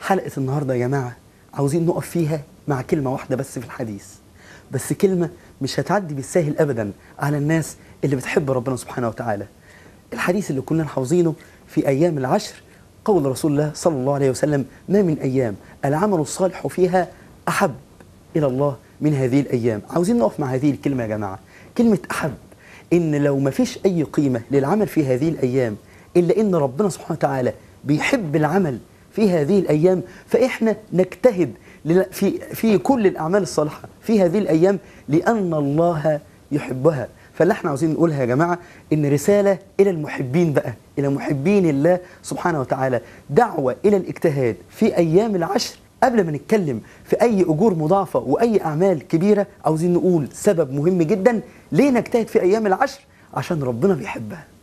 حلقة النهاردة يا جماعة عاوزين نقف فيها مع كلمة واحدة بس في الحديث بس كلمة مش هتعدي بالساهل أبدا على الناس اللي بتحب ربنا سبحانه وتعالى الحديث اللي كنا حافظينه في أيام العشر قول رسول الله صلى الله عليه وسلم ما من أيام العمل الصالح فيها أحب إلى الله من هذه الأيام عاوزين نقف مع هذه الكلمة يا جماعة كلمة أحب إن لو ما فيش أي قيمة للعمل في هذه الأيام إلا إن ربنا سبحانه وتعالى بيحب العمل في هذه الأيام فإحنا نجتهد لل- في في كل الأعمال الصالحة في هذه الأيام لأن الله يحبها فاللي احنا عاوزين نقولها يا جماعة إن رسالة إلى المحبين بقى إلى محبين الله سبحانه وتعالى دعوة إلى الاجتهاد في أيام العشر قبل ما نتكلم في أي أجور مضاعفة وأي أعمال كبيرة عاوزين نقول سبب مهم جدا ليه نجتهد في أيام العشر عشان ربنا بيحبها